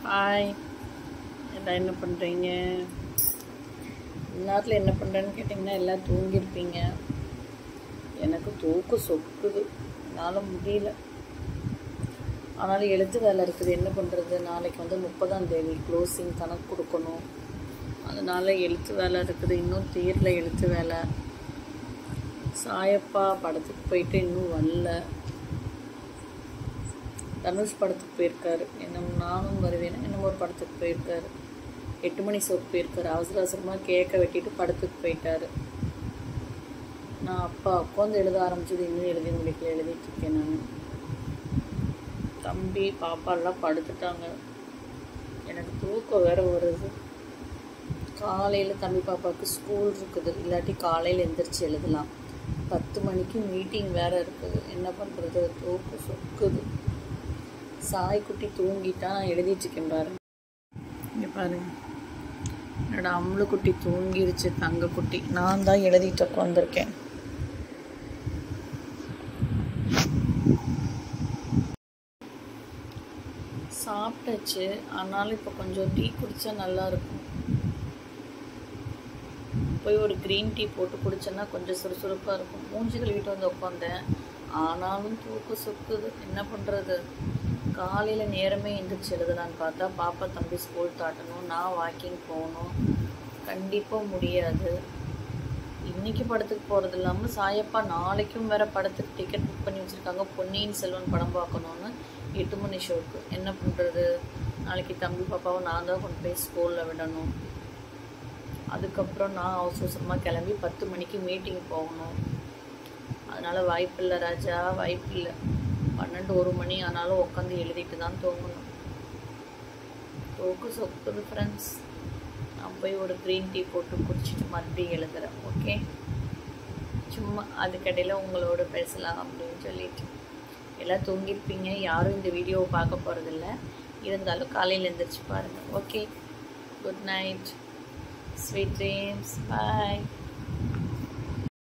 hi எல்லாம் என்ன பண்ணுறீங்க இந்நேரத்தில் என்ன பண்ணுறேன்னு கேட்டிங்கன்னா எல்லாம் தூங்கியிருப்பீங்க எனக்கு தூக்கம் சொக்குது என்னால் முடியல ஆனாலும் எழுத்து வேலை இருக்குது என்ன பண்ணுறது நாளைக்கு வந்து முப்பதாம் தேதி க்ளோசிங் கணக்கு கொடுக்கணும் அதனால் எழுத்து வேலை இருக்குது இன்னும் தீரல எழுத்து வேலை சாயப்பா படத்துக்கு போயிட்டு இன்னும் வரல தனுஷ் படத்துக்கு போயிருக்காரு என்ன நானும் வருவேன் என்னமோ ஒரு படத்துக்கு போயிருக்காரு எட்டு மணி ஷோக்கு போயிருக்காரு அவசர அவசரமாக கேக்கை வெட்டிட்டு படத்துக்கு போயிட்டாரு நான் அப்பா உட்காந்து எழுத ஆரம்பிச்சது இன்னும் எழுதி முடிக்கல எழுதிட்டு இருக்கேன் நான் தம்பி பாப்பா எல்லாம் படுத்துட்டாங்க எனக்கு தூக்கம் வேற வருது காலையில் தம்பி பாப்பாவுக்கு ஸ்கூல் இருக்குது இல்லாட்டி காலையில் எந்திரிச்சு எழுதலாம் பத்து மணிக்கு மீட்டிங் வேற இருக்குது என்ன பண்ணுறது தூக்கம் சொக்குது சாய்க்குட்டி தூங்கிட்டா நான் எழுதிட்டு இருக்கேன் பாருங்க இங்கே பாருங்க என்னோட அம்முளு குட்டி தூங்கிருச்சு தங்க குட்டி நான் தான் எழுதிட்டு உட்காந்துருக்கேன் சாப்பிட்டாச்சு ஆனாலும் இப்போ கொஞ்சம் டீ குடித்தா நல்லா இருக்கும் போய் ஒரு க்ரீன் டீ போட்டு குடிச்சேன்னா கொஞ்சம் சுறுசுறுப்பாக இருக்கும் மூஞ்சி கழுவிட்டு வந்து உட்காந்தேன் ஆனாலும் தூக்கம் சுக்குது என்ன பண்ணுறது காலையில் நேரமே எந்திரிச்சு எழுதலான்னு பார்த்தா பாப்பா தம்பி ஸ்கூல் தாட்டணும் நான் வாக்கிங் போகணும் கண்டிப்பாக முடியாது இன்னைக்கு படத்துக்கு போகிறது இல்லாமல் சாயப்பா நாளைக்கும் வேற படத்துக்கு டிக்கெட் புக் பண்ணி வச்சுருக்காங்க பொன்னியின் செல்வன் படம் பார்க்கணுன்னு எட்டு மணி ஷோக்கு என்ன பண்ணுறது நாளைக்கு தம்பி பாப்பாவை நான் தான் கொண்டு போய் ஸ்கூலில் விடணும் அதுக்கப்புறம் நான் அவசர அவசரமாக கிளம்பி பத்து மணிக்கு மீட்டிங் போகணும் அதனால் வாய்ப்பில்லை ராஜா வாய்ப்பில்லை பன்னெண்டு ஒரு மணி ஆனாலும் உட்காந்து எழுதிட்டு தான் தூங்கணும் தூக்கு சொக்குது ஃப்ரெண்ட்ஸ் நான் போய் ஒரு க்ரீன் டீ போட்டு குடிச்சிட்டு மறுபடியும் எழுதுறேன் ஓகே சும்மா அதுக்கடையில் உங்களோட பேசலாம் அப்படின்னு சொல்லிட்டு எல்லாம் தூங்கியிருப்பீங்க யாரும் இந்த வீடியோவை பார்க்க போகிறதில்ல இருந்தாலும் காலையில் எழுந்திரிச்சு பாருங்கள் okay good night sweet dreams பாய்